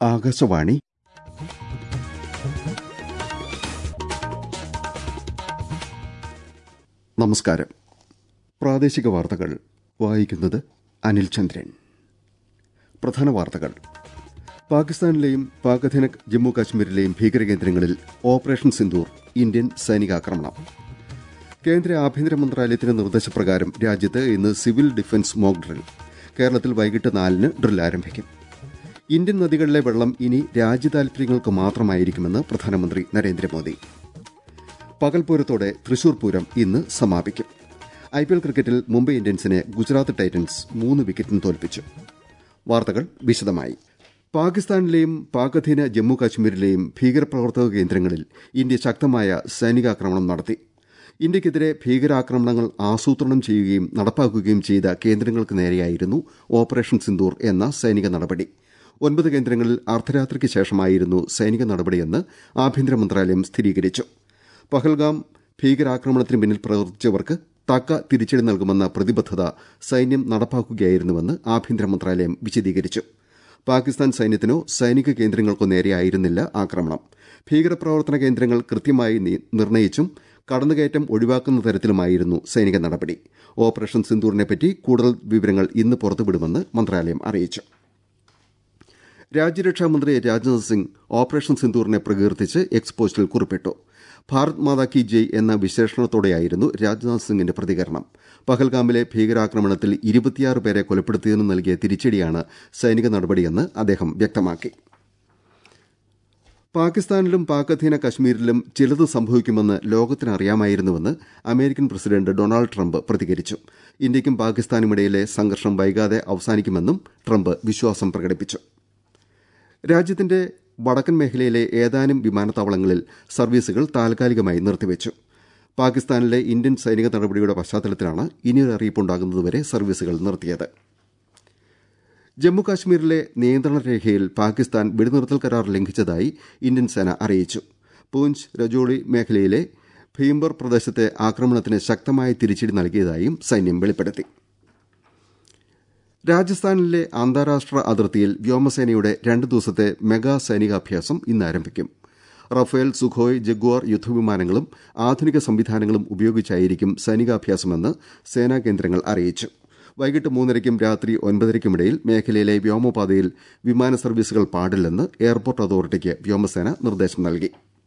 ആകാശവാണി നമസ്കാരം പ്രാദേശിക വാർത്തകൾ വായിക്കുന്നത് അനിൽ ചന്ദ്രൻ പ്രധാന വാർത്തകൾ പാകിസ്ഥാനിലെയും പാകധീന ജമ്മു കാശ്മീരിലെയും ഭീകരകേന്ദ്രങ്ങളിൽ ഓപ്പറേഷൻ സിന്ദൂർ ഇന്ത്യൻ സൈനികാക്രമണം കേന്ദ്ര ആഭ്യന്തര മന്ത്രാലയത്തിന്റെ നിർദ്ദേശപ്രകാരം രാജ്യത്ത് ഇന്ന് സിവിൽ ഡിഫൻസ് മോക്ക് ഡ്രിൽ കേരളത്തിൽ വൈകിട്ട് നാലിന് ഡ്രിൽ ആരംഭിക്കും ഇന്ത്യൻ നദികളിലെ വെള്ളം ഇനി രാജ്യതാൽപര്യങ്ങൾക്ക് മാത്രമായിരിക്കുമെന്ന് പ്രധാനമന്ത്രി നരേന്ദ്രമോദി പകൽപൂരത്തോടെ തൃശൂർ പൂരം ഇന്ന് സമാപിക്കും ഐപിഎൽ ക്രിക്കറ്റിൽ മുംബൈ ഇന്ത്യൻസിനെ ഗുജറാത്ത് ടൈറ്റൻസ് മൂന്ന് വിക്കറ്റിന് തോൽപ്പിച്ചു വാർത്തകൾ വിശദമായി പാകിസ്ഥാനിലെയും പാകധീന ജമ്മു കാശ്മീരിലെയും ഭീകരപ്രവർത്തക കേന്ദ്രങ്ങളിൽ ഇന്ത്യ ശക്തമായ സൈനികാക്രമണം നടത്തി ഇന്ത്യക്കെതിരെ ഭീകരാക്രമണങ്ങൾ ആസൂത്രണം ചെയ്യുകയും നടപ്പാക്കുകയും ചെയ്ത കേന്ദ്രങ്ങൾക്ക് നേരെയായിരുന്നു ഓപ്പറേഷൻ സിന്ദൂർ എന്ന സൈനിക നടപടി ഒൻപത് കേന്ദ്രങ്ങളിൽ അർദ്ധരാത്രിക്ക് ശേഷമായിരുന്നു സൈനിക നടപടിയെന്ന് ആഭ്യന്തര മന്ത്രാലയം സ്ഥിരീകരിച്ചു പഹൽഗാം ഭീകരാക്രമണത്തിന് പിന്നിൽ പ്രവർത്തിച്ചവർക്ക് തക്ക തിരിച്ചടി നൽകുമെന്ന പ്രതിബദ്ധത സൈന്യം നടപ്പാക്കുകയായിരുന്നുവെന്ന് ആഭ്യന്തര മന്ത്രാലയം വിശദീകരിച്ചു പാകിസ്ഥാൻ സൈന്യത്തിനോ സൈനിക കേന്ദ്രങ്ങൾക്കോ നേരെയായിരുന്നില്ല ആക്രമണം ഭീകരപ്രവർത്തന കേന്ദ്രങ്ങൾ കൃത്യമായി നിർണയിച്ചും കടന്നുകയറ്റം ഒഴിവാക്കുന്ന തരത്തിലുമായിരുന്നു സൈനിക നടപടി ഓപ്പറേഷൻ സിന്ദൂറിനെപ്പറ്റി കൂടുതൽ വിവരങ്ങൾ ഇന്ന് പുറത്തുവിടുമെന്ന് മന്ത്രാലയം അറിയിച്ചു രാജ്യരക്ഷാമന്ത്രി രാജ്നാഥ് സിംഗ് ഓപ്പറേഷൻ സിന്ദൂറിനെ പ്രകീർത്തിച്ച് എക്സ് പോസ്റ്റിൽ കുറിപ്പിട്ടു ഭാരത് മാതാ കി ജയ് എന്ന വിശേഷണത്തോടെയായിരുന്നു രാജ്നാഥ് സിംഗിന്റെ പ്രതികരണം പഹൽഗാമിലെ ഭീകരാക്രമണത്തിൽ ഇരുപത്തിയാറ് പേരെ കൊലപ്പെടുത്തിയതിന് നൽകിയ തിരിച്ചടിയാണ് സൈനിക നടപടിയെന്ന് അദ്ദേഹം വ്യക്തമാക്കി പാകിസ്ഥാനിലും പാകധീന കശ്മീരിലും ചിലത് സംഭവിക്കുമെന്ന് ലോകത്തിനറിയാമായിരുന്നുവെന്ന് അമേരിക്കൻ പ്രസിഡന്റ് ഡൊണാൾഡ് ട്രംപ് പ്രതികരിച്ചു ഇന്ത്യയ്ക്കും പാകിസ്ഥാനുമിടയിലെ സംഘർഷം വൈകാതെ അവസാനിക്കുമെന്നും ട്രംപ് വിശ്വാസം പ്രകടിപ്പിച്ചു രാജ്യത്തിന്റെ വടക്കൻ മേഖലയിലെ ഏതാനും വിമാനത്താവളങ്ങളിൽ സർവീസുകൾ താൽക്കാലികമായി നിർത്തിവച്ചു പാകിസ്ഥാനിലെ ഇന്ത്യൻ സൈനിക നടപടിയുടെ പശ്ചാത്തലത്തിലാണ് ഇനിയൊരു അറിയിപ്പുണ്ടാകുന്നതുവരെ സർവീസുകൾ നിർത്തിയത് ജമ്മുകാശ്മീരിലെ നിയന്ത്രണ രേഖയിൽ പാകിസ്ഥാൻ വെടിനിർത്തൽ കരാർ ലംഘിച്ചതായി ഇന്ത്യൻ സേന അറിയിച്ചു പൂഞ്ച് രജോളി മേഖലയിലെ ഭീംബർ പ്രദേശത്തെ ആക്രമണത്തിന് ശക്തമായ തിരിച്ചടി നൽകിയതായും സൈന്യം വെളിപ്പെടുത്തി രാജസ്ഥാനിലെ അന്താരാഷ്ട്ര അതിർത്തിയിൽ വ്യോമസേനയുടെ രണ്ട് ദിവസത്തെ മെഗാ സൈനികാഭ്യാസം ഇന്ന് ആരംഭിക്കും റഫേൽ സുഖോയ് ജഗ്വാർ യുദ്ധവിമാനങ്ങളും ആധുനിക സംവിധാനങ്ങളും ഉപയോഗിച്ചായിരിക്കും സൈനികാഭ്യാസമെന്ന് സേനാ കേന്ദ്രങ്ങൾ അറിയിച്ചു വൈകിട്ട് മൂന്നരയ്ക്കും രാത്രി ഒൻപതരയ്ക്കുമിടയിൽ മേഖലയിലെ വ്യോമപാതയിൽ വിമാന സർവീസുകൾ പാടില്ലെന്ന് എയർപോർട്ട് അതോറിറ്റിക്ക് വ്യോമസേന നിർദ്ദേശം നൽകി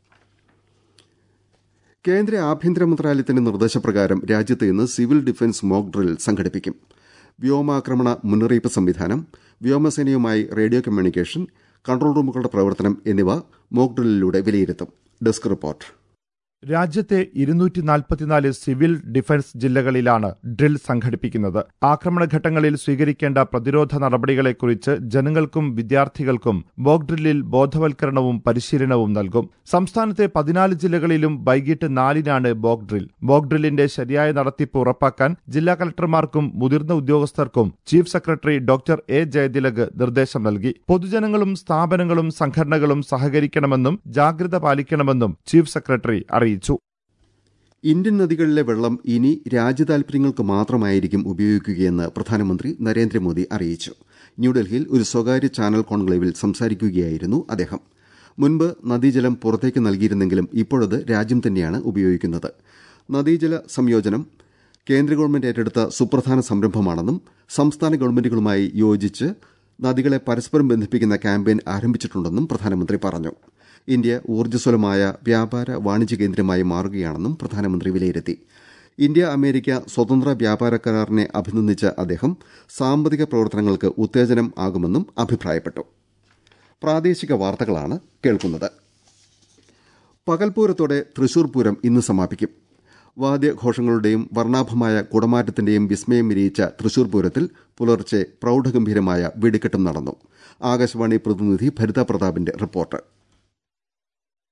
കേന്ദ്ര ആഭ്യന്തര മന്ത്രാലയത്തിന്റെ നിർദ്ദേശപ്രകാരം രാജ്യത്ത് ഇന്ന് സിവിൽ ഡിഫൻസ് മോക്ക് ഡ്രിൽ സംഘടിപ്പിക്കും വ്യോമാക്രമണ മുന്നറിയിപ്പ് സംവിധാനം വ്യോമസേനയുമായി റേഡിയോ കമ്മ്യൂണിക്കേഷൻ കൺട്രോൾ റൂമുകളുടെ പ്രവർത്തനം എന്നിവ മോക്ക് ഡ്രില്ലിലൂടെ വിലയിരുത്തും ഡെസ്ക് റിപ്പോർട്ട് രാജ്യത്തെ ഇരുന്നൂറ്റി നാൽപ്പത്തിനാല് സിവിൽ ഡിഫൻസ് ജില്ലകളിലാണ് ഡ്രിൽ സംഘടിപ്പിക്കുന്നത് ആക്രമണഘട്ടങ്ങളിൽ സ്വീകരിക്കേണ്ട പ്രതിരോധ നടപടികളെക്കുറിച്ച് ജനങ്ങൾക്കും വിദ്യാർത്ഥികൾക്കും മോക്ക് ഡ്രില്ലിൽ ബോധവൽക്കരണവും പരിശീലനവും നൽകും സംസ്ഥാനത്തെ പതിനാല് ജില്ലകളിലും വൈകിട്ട് നാലിനാണ് മോക്ക് ഡ്രിൽ മോക്ക് ഡ്രില്ലിന്റെ ശരിയായ നടത്തിപ്പ് ഉറപ്പാക്കാൻ ജില്ലാ കളക്ടർമാർക്കും മുതിർന്ന ഉദ്യോഗസ്ഥർക്കും chief secretary doctor A Jayathilak നിർദ്ദേശം നൽകി പൊതുജനങ്ങളും സ്ഥാപനങ്ങളും സംഘടനകളും സഹകരിക്കണമെന്നും ജാഗ്രത പാലിക്കണമെന്നും ചീഫ് സെക്രട്ടറി അറിയിച്ചു ഇന്ത്യൻ നദികളിലെ വെള്ളം ഇനി രാജ്യതാൽപര്യങ്ങൾക്ക് മാത്രമായിരിക്കും ഉപയോഗിക്കുകയെന്ന് പ്രധാനമന്ത്രി നരേന്ദ്രമോദി അറിയിച്ചു ന്യൂഡൽഹിയിൽ ഒരു സ്വകാര്യ ചാനൽ കോൺക്ലേവിൽ സംസാരിക്കുകയായിരുന്നു അദ്ദേഹം മുൻപ് നദീജലം പുറത്തേക്ക് നൽകിയിരുന്നെങ്കിലും ഇപ്പോഴത് രാജ്യം തന്നെയാണ് ഉപയോഗിക്കുന്നത് നദീജല സംയോജനം കേന്ദ്ര ഗവൺമെന്റ് ഏറ്റെടുത്ത സുപ്രധാന സംരംഭമാണെന്നും സംസ്ഥാന ഗവൺമെന്റുകളുമായി യോജിച്ച് നദികളെ പരസ്പരം ബന്ധിപ്പിക്കുന്ന ക്യാമ്പയിൻ ആരംഭിച്ചിട്ടുണ്ടെന്നും പ്രധാനമന്ത്രി പറഞ്ഞു ഇന്ത്യ ഊർജ്ജസ്വലമായ വ്യാപാര വാണിജ്യ കേന്ദ്രമായി മാറുകയാണെന്നും പ്രധാനമന്ത്രി വിലയിരുത്തി ഇന്ത്യ അമേരിക്ക സ്വതന്ത്ര വ്യാപാര കരാറിനെ അഭിനന്ദിച്ച അദ്ദേഹം സാമ്പത്തിക പ്രവർത്തനങ്ങൾക്ക് ഉത്തേജനം ആകുമെന്നും അഭിപ്രായപ്പെട്ടു പ്രാദേശിക വാർത്തകളാണ് കേൾക്കുന്നത് പകൽപൂരത്തോടെ തൃശൂർ പൂരം ഇന്ന് സമാപിക്കും വാദ്യഘോഷങ്ങളുടെയും വർണ്ണാഭമായ കുടമാറ്റത്തിന്റെയും വിസ്മയം വിരിയിച്ച തൃശൂർ പൂരത്തിൽ പുലർച്ചെ പ്രൌഢഗംഭീരമായ വെടിക്കെട്ടും നടന്നു ആകാശവാണി പ്രതിനിധി ഭരിത പ്രതാപിന്റെ റിപ്പോർട്ട്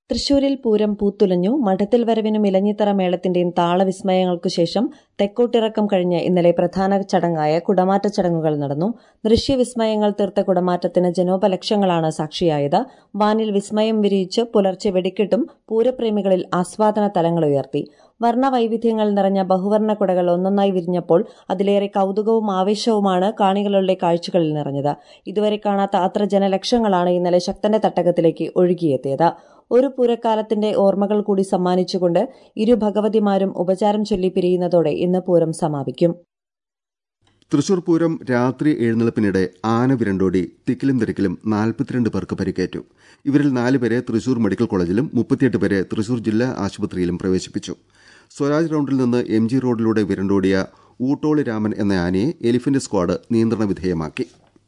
തൃശൂരിൽ പൂരം പൂത്തുലഞ്ഞു മഠത്തിൽ വരവിനും ഇലഞ്ഞിത്തറ മേളത്തിന്റെയും താളവിസ്മയങ്ങൾക്കു ശേഷം തെക്കോട്ടിറക്കം കഴിഞ്ഞ് ഇന്നലെ പ്രധാന ചടങ്ങായ കുടമാറ്റ ചടങ്ങുകൾ നടന്നു ദൃശ്യവിസ്മയങ്ങൾ തീർത്ത കുടമാറ്റത്തിന് ജനോപലക്ഷങ്ങളാണ് സാക്ഷിയായത് വാനിൽ വിസ്മയം വിരിയിച്ച് പുലർച്ചെ വെടിക്കെട്ടും പൂരപ്രേമികളിൽ ആസ്വാദന തലങ്ങളുയർത്തി വർണ്ണവൈവിധ്യങ്ങൾ നിറഞ്ഞ ബഹുവർണ്ണ കുടകൾ ഒന്നൊന്നായി വിരിഞ്ഞപ്പോൾ അതിലേറെ കൌതുകവും ആവേശവുമാണ് കാണികളുടെ കാഴ്ചകളിൽ നിറഞ്ഞത് ഇതുവരെ കാണാത്ത അത്ര ജനലക്ഷങ്ങളാണ് ഇന്നലെ ശക്തന്റെ തട്ടകത്തിലേക്ക് ഒഴുകിയെത്തിയത് ഒരു പൂരക്കാലത്തിന്റെ ഓർമ്മകൾ കൂടി സമ്മാനിച്ചുകൊണ്ട് ഇരു ഭഗവതിമാരും ഉപചാരം ചൊല്ലി പിരിയുന്നതോടെ ഇന്ന് പൂരം സമാപിക്കും തൃശൂർ പൂരം രാത്രി എഴുന്നള്ളിപ്പിനിടെ ആന വിരണ്ടോടി തിക്കിലും തിരക്കിലും നാൽപ്പത്തിരണ്ട് പേർക്ക് പരിക്കേറ്റു ഇവരിൽ നാലുപേരെ തൃശൂർ മെഡിക്കൽ കോളേജിലും മുപ്പത്തിയെട്ട് പേരെ തൃശൂർ ജില്ലാ ആശുപത്രിയിലും പ്രവേശിപ്പിച്ചു സ്വരാജ് റൌണ്ടിൽ നിന്ന് എം ജി റോഡിലൂടെ വിരണ്ടോടിയ ഊട്ടോളി രാമൻ എന്ന ആനയെ എലിഫന്റ് സ്ക്വാഡ് നിയന്ത്രണ വിധേയമാക്കി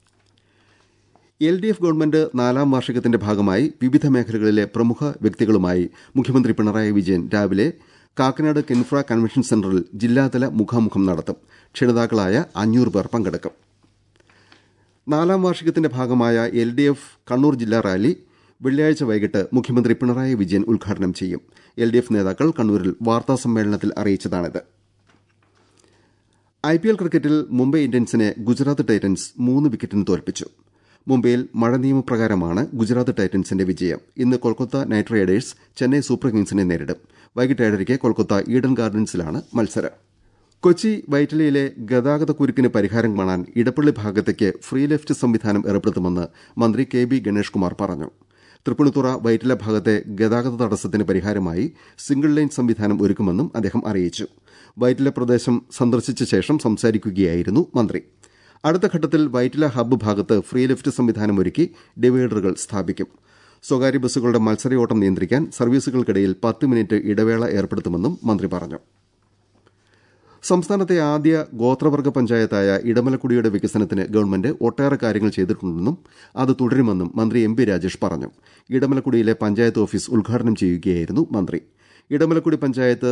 എൽ ഡി എഫ് ഗവൺമെന്റ് നാലാം വാർഷികത്തിന്റെ ഭാഗമായി വിവിധ മേഖലകളിലെ പ്രമുഖ വ്യക്തികളുമായി മുഖ്യമന്ത്രി പിണറായി വിജയൻ രാവിലെ കാക്കനാട് കിൻഫ്ര കൺവെൻഷൻ സെന്ററിൽ ജില്ലാതല മുഖാമുഖം നടത്തും ക്ഷണിതാക്കളായ അഞ്ഞൂറ് പേർ പങ്കെടുക്കും നാലാം വാർഷികത്തിന്റെ ഭാഗമായ എൽ ഡി എഫ് കണ്ണൂർ ജില്ലാ റാലി വെള്ളിയാഴ്ച വൈകിട്ട് മുഖ്യമന്ത്രി പിണറായി വിജയൻ ഉദ്ഘാടനം ചെയ്യും എൽ ഡി എഫ് നേതാക്കൾ കണ്ണൂരിൽ വാർത്താ സമ്മേളനത്തിൽ അറിയിച്ചതാണിത് ഐ പി എൽ ക്രിക്കറ്റിൽ മുംബൈ ഇന്ത്യൻസിനെ ഗുജറാത്ത് ടൈറ്റൻസ് മൂന്ന് വിക്കറ്റിന് തോൽപ്പിച്ചു മുംബൈയിൽ മഴ നിയമപ്രകാരമാണ് ഗുജറാത്ത് ടൈറ്റൻസിന്റെ വിജയം ഇന്ന് Kolkata knight riders Chennai super കിങ്സിനെ നേരിടും വൈകിട്ട് ഏഴരയ്ക്ക് കൊൽക്കത്ത ഈഡൻ ഗാർഡൻസിലാണ് മത്സരം കൊച്ചി വൈറ്റിലയിലെ ഗതാഗത കുരുക്കിന് പരിഹാരം കാണാൻ ഇടപ്പള്ളി ഭാഗത്തേക്ക് ഫ്രീ ലെഫ്റ്റ് സംവിധാനം ഏർപ്പെടുത്തുമെന്ന് മന്ത്രി കെ ബി ഗണേഷ് കുമാർ പറഞ്ഞു തൃപ്പൂണിത്തുറ വൈറ്റില ഭാഗത്തെ ഗതാഗത തടസ്സത്തിന് പരിഹാരമായി സിംഗിൾ ലൈൻ സംവിധാനം ഒരുക്കുമെന്നും അദ്ദേഹം അറിയിച്ചു വൈറ്റില പ്രദേശം സന്ദർശിച്ച ശേഷം സംസാരിക്കുകയായിരുന്നു മന്ത്രി അടുത്ത ഘട്ടത്തിൽ വൈറ്റില ഹബ്ബ് ഭാഗത്ത് ഫ്രീ ലിഫ്റ്റ് സംവിധാനം ഒരുക്കി ഡിവൈഡറുകൾ സ്ഥാപിക്കും സ്വകാര്യ ബസ്സുകളുടെ മത്സരയോട്ടം നിയന്ത്രിക്കാൻ സർവീസുകൾക്കിടയിൽ പത്ത് മിനിറ്റ് ഇടവേള ഏർപ്പെടുത്തുമെന്നും മന്ത്രി പറഞ്ഞു സംസ്ഥാനത്തെ ആദ്യ ഗോത്രവർഗ പഞ്ചായത്തായ ഇടമലക്കുടിയുടെ വികസനത്തിന് ഗവൺമെന്റ് ഒട്ടേറെ കാര്യങ്ങൾ ചെയ്തിട്ടുണ്ടെന്നും അത് തുടരുമെന്നും മന്ത്രി എം പി രാജേഷ് പറഞ്ഞു ഇടമലക്കുടിയിലെ പഞ്ചായത്ത് ഓഫീസ് ഉദ്ഘാടനം ചെയ്യുകയായിരുന്നു മന്ത്രി ഇടമലക്കുടി പഞ്ചായത്ത്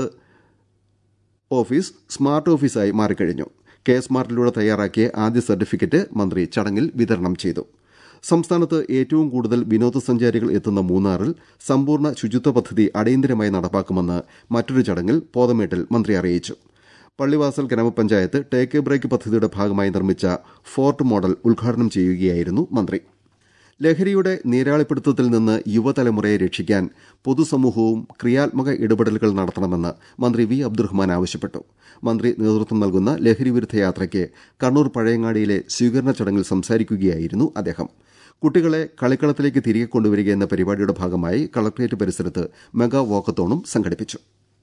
ഓഫീസ് സ്മാർട്ട് ഓഫീസായി മാറിക്കഴിഞ്ഞു കെ സ്മാർട്ടിലൂടെ തയ്യാറാക്കിയ ആദ്യ സർട്ടിഫിക്കറ്റ് മന്ത്രി ചടങ്ങിൽ വിതരണം ചെയ്തു സംസ്ഥാനത്ത് ഏറ്റവും കൂടുതൽ വിനോദസഞ്ചാരികൾ എത്തുന്ന മൂന്നാറിൽ സമ്പൂർണ്ണ ശുചിത്വ പദ്ധതി അടിയന്തരമായി നടപ്പാക്കുമെന്ന് മറ്റൊരു ചടങ്ങിൽ പോതമേട്ടിൽ മന്ത്രി അറിയിച്ചു പള്ളിവാസൽ ഗ്രാമപഞ്ചായത്ത് ടേക്ക് എ ബ്രേക്ക് പദ്ധതിയുടെ ഭാഗമായി നിർമ്മിച്ച ഫോർട്ട് മോഡൽ ഉദ്ഘാടനം ചെയ്യുകയായിരുന്നു മന്ത്രി ലഹരിയുടെ നീരാളിപ്പിടുത്തത്തിൽ നിന്ന് യുവതലമുറയെ രക്ഷിക്കാൻ പൊതുസമൂഹവും ക്രിയാത്മക ഇടപെടലുകൾ നടത്തണമെന്ന് മന്ത്രി വി അബ്ദുറഹ്മാൻ ആവശ്യപ്പെട്ടു മന്ത്രി നേതൃത്വം നൽകുന്ന ലഹരി വിരുദ്ധ യാത്രയ്ക്ക് കണ്ണൂർ പഴയങ്ങാടിയിലെ സ്വീകരണ ചടങ്ങിൽ സംസാരിക്കുകയായിരുന്നു അദ്ദേഹം കുട്ടികളെ കളിക്കളത്തിലേക്ക് തിരികെ കൊണ്ടുവരിക എന്ന പരിപാടിയുടെ ഭാഗമായി കളക്ട്രേറ്റ് പരിസരത്ത് മെഗാ വാക്കത്തോണും സംഘടിപ്പിച്ചു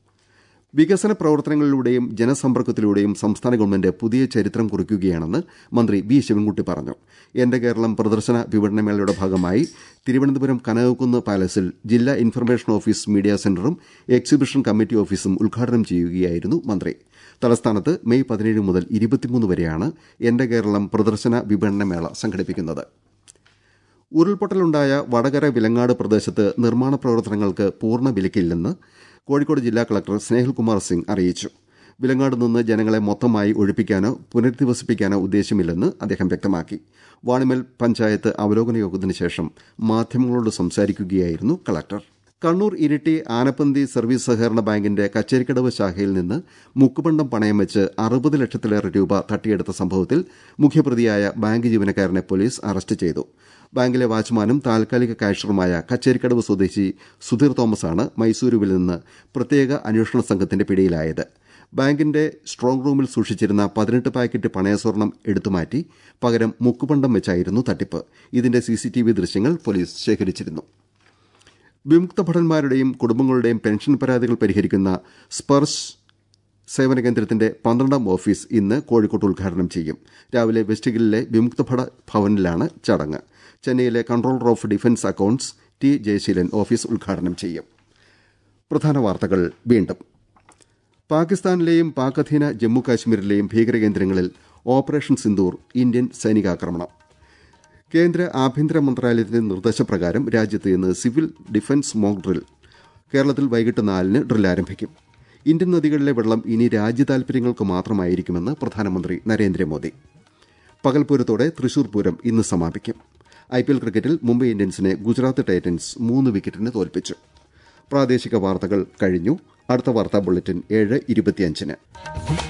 വികസന പ്രവർത്തനങ്ങളിലൂടെയും ജനസമ്പർക്കത്തിലൂടെയും സംസ്ഥാന ഗവൺമെന്റ് പുതിയ ചരിത്രം കുറിക്കുകയാണെന്ന് മന്ത്രി വി ശിവൻകുട്ടി പറഞ്ഞു എന്റെ കേരളം പ്രദർശന വിപണനമേളയുടെ ഭാഗമായി തിരുവനന്തപുരം കനകക്കുന്ന് പാലസിൽ ജില്ലാ ഇൻഫർമേഷൻ ഓഫീസ് മീഡിയ സെന്ററും എക്സിബിഷൻ കമ്മിറ്റി ഓഫീസും ഉദ്ഘാടനം ചെയ്യുകയായിരുന്നു മന്ത്രി തലസ്ഥാനത്ത് മെയ് പതിനേഴ് മുതൽ ഇരുപത്തിമൂന്ന് വരെയാണ് എന്റെ കേരളം പ്രദർശന വിപണനമേള സംഘടിപ്പിക്കുന്നത് ഉരുൾപൊട്ടലുണ്ടായ വടകര വിലങ്ങാട് പ്രദേശത്ത് നിർമ്മാണ പ്രവർത്തനങ്ങൾക്ക് പൂർണ്ണ വിലക്കില്ലെന്ന് കോഴിക്കോട് ജില്ലാ കളക്ടർ സ്നേഹിൽകുമാർ സിംഗ് അറിയിച്ചു വിലങ്ങാട് നിന്ന് ജനങ്ങളെ മൊത്തമായി ഒഴിപ്പിക്കാനോ പുനരധിവസിപ്പിക്കാനോ ഉദ്ദേശമില്ലെന്ന് അദ്ദേഹം വ്യക്തമാക്കി വാണിമൽ പഞ്ചായത്ത് അവലോകന യോഗത്തിന് ശേഷം മാധ്യമങ്ങളോട് സംസാരിക്കുകയായിരുന്നു കളക്ടർ കണ്ണൂർ ഇരിട്ടി ആനപ്പന്തി സർവീസ് സഹകരണ ബാങ്കിന്റെ കച്ചേരിക്കടവ് ശാഖയിൽ നിന്ന് മുക്കുപണ്ടം പണയം വെച്ച് അറുപത് ലക്ഷത്തിലേറെ രൂപ തട്ടിയെടുത്ത സംഭവത്തിൽ മുഖ്യപ്രതിയായ ബാങ്ക് ജീവനക്കാരനെ പോലീസ് അറസ്റ്റ് ചെയ്തു ബാങ്കിലെ വാച്ച്മാനും താൽക്കാലിക കാഷ്യറുമായ കച്ചേരിക്കടവ് സ്വദേശി സുധീർ തോമസാണ് മൈസൂരുവിൽ നിന്ന് പ്രത്യേക അന്വേഷണ സംഘത്തിന്റെ പിടിയിലായത് ബാങ്കിന്റെ സ്ട്രോങ് റൂമിൽ സൂക്ഷിച്ചിരുന്ന പതിനെട്ട് പാക്കറ്റ് പണയസ്വർണം എടുത്തുമാറ്റി പകരം മുക്കുപണ്ടം വെച്ചായിരുന്നു തട്ടിപ്പ് ഇതിന്റെ സിസിടിവി ദൃശ്യങ്ങൾ പോലീസ് ശേഖരിച്ചിരുന്നു വിമുക്ത ഭടന്മാരുടെയും കുടുംബങ്ങളുടെയും പെൻഷൻ പരാതികൾ പരിഹരിക്കുന്ന സ്പർശ് സേവന കേന്ദ്രത്തിന്റെ പന്ത്രണ്ടാം ഓഫീസ് ഇന്ന് കോഴിക്കോട്ട് ഉദ്ഘാടനം ചെയ്യും രാവിലെ വെസ്റ്റ് ഹില്ലിലെ വിമുക്ത ഭട ഭവനിലാണ് ചടങ്ങ് ചെന്നൈയിലെ controller of defence accounts T Jayaseelan office ഉദ്ഘാടനം ചെയ്യും പ്രധാന വാർത്തകൾ വീണ്ടും പാകിസ്ഥാനിലെയും പാക് അധീന ജമ്മു കാശ്മീരിലെയും ഭീകരകേന്ദ്രങ്ങളിൽ ഓപ്പറേഷൻ സിന്ദൂർ ഇന്ത്യൻ സൈനികാക്രമണം കേന്ദ്ര ആഭ്യന്തര മന്ത്രാലയത്തിന്റെ നിർദ്ദേശപ്രകാരം രാജ്യത്ത് ഇന്ന് സിവിൽ ഡിഫൻസ് മോക്ക് ഡ്രിൽ കേരളത്തിൽ വൈകിട്ട് നാലിന് ഡ്രിൽ ആരംഭിക്കും ഇന്ത്യൻ നദികളിലെ വെള്ളം ഇനി രാജ്യതാൽപര്യങ്ങൾക്ക് മാത്രമായിരിക്കുമെന്ന് പ്രധാനമന്ത്രി നരേന്ദ്രമോദി പകൽപൂരത്തോടെ തൃശൂർ പൂരം ഇന്ന് സമാപിക്കും ഐ പി എൽ ക്രിക്കറ്റിൽ മുംബൈ ഇന്ത്യൻസിനെ ഗുജറാത്ത് ടൈറ്റൻസ് മൂന്ന് വിക്കറ്റിന് തോൽപ്പിച്ചു പ്രാദേശിക വാർത്തകൾ കഴിഞ്ഞു അടുത്ത വാർത്താ ബുള്ളറ്റിൻ ഏഴ് ഇരുപത്തിയഞ്ചിന്